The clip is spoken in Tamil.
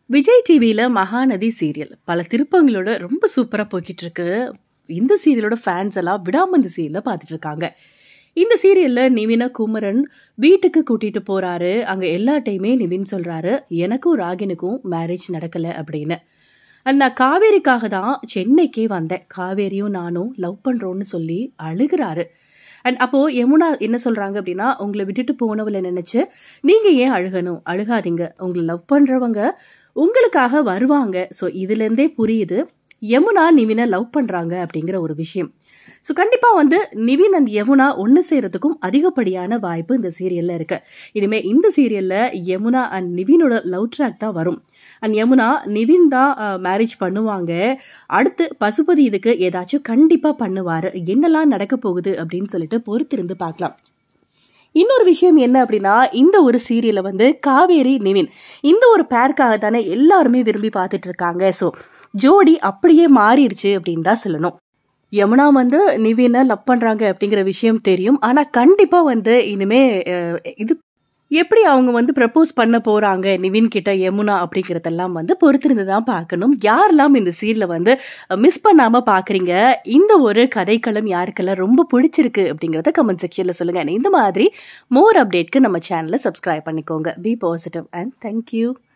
விஜய் டிவியில் மகாநதி சீரியல் பல திருப்பங்களோட ரொம்ப சூப்பராக போய்கிட்டு இருக்கு இந்த சீரியலோட ஃபேன்ஸ் எல்லாம் விடாம இந்த சீரியலை பார்த்துட்டு இருக்காங்க இந்த சீரியலில் நிவின குமரன் வீட்டுக்கு கூட்டிட்டு போறாரு அங்கே எல்லா டைமே நிவின் சொல்றாரு எனக்கும் ராகினுக்கும் மேரேஜ் நடக்கலை அப்படின்னு And நான் காவேரிக்காக தான் சென்னைக்கே வந்தேன் காவேரியும் நானும் லவ் பண்ணுறோன்னு சொல்லி அழுகிறாரு அண்ட் அப்போது யமுனா என்ன சொல்கிறாங்க அப்படின்னா உங்களை விட்டுட்டு போனவளை நினச்சி நீங்கள் ஏன் அழுகணும் அழுகாதீங்க உங்களை லவ் பண்ணுறவங்க உங்களுக்காக வருவாங்க ஸோ இதுலேருந்தே புரியுது யமுனா நிவினை லவ் பண்ணுறாங்க அப்படிங்கிற ஒரு விஷயம் ஸோ கண்டிப்பாக வந்து நிவின் அண்ட் யமுனா ஒன்று சேரத்துக்கும் அதிகப்படியான வாய்ப்பு இந்த சீரியலில் இருக்கு இனிமேல் இந்த சீரியலில் யமுனா அண்ட் நிவினோட லவ் ட்ராக் தான் வரும் அண்ட் யமுனா நிவின் தான் மேரேஜ் பண்ணுவாங்க அடுத்து பசுபதி இதுக்கு ஏதாச்சும் கண்டிப்பாக பண்ணுவார் என்னெல்லாம் நடக்க போகுது அப்படின்னு சொல்லிட்டு பொறுத்திருந்து பார்க்கலாம் இன்னொரு விஷயம் என்ன அப்படின்னா இந்த ஒரு சீரியலை வந்து காவேரி நிவின் இந்த ஒரு பேருக்காக தானே எல்லாருமே விரும்பி பார்த்துட்டு இருக்காங்க ஸோ ஜோடி அப்படியே மாறிடுச்சு அப்படின்னு தான் சொல்லணும் யமுனா வந்து நிவினை லவ் பண்ணுறாங்க அப்படிங்கிற விஷயம் தெரியும் ஆனால் கண்டிப்பாக வந்து இனிமே அஹ், இது எப்படி அவங்க வந்து ப்ரப்போஸ் பண்ண போகிறாங்க நிவின் கிட்ட யமுனா அப்படிங்கிறதெல்லாம் வந்து பொறுத்திருந்து தான் பார்க்கணும் யாரெல்லாம் இந்த சீரியலை வந்து மிஸ் பண்ணாமல் பார்க்குறீங்க இந்த ஒரு கதைக்களம் யாருக்கெல்லாம் ரொம்ப பிடிச்சிருக்கு அப்படிங்கிறத கமெண்ட் செக்ஷனில் சொல்லுங்கள் இந்த மாதிரி மோர் அப்டேட்க்கு நம்ம சேனலை சப்ஸ்கிரைப் பண்ணிக்கோங்க பி பாசிட்டிவ் அண்ட் தேங்க்யூ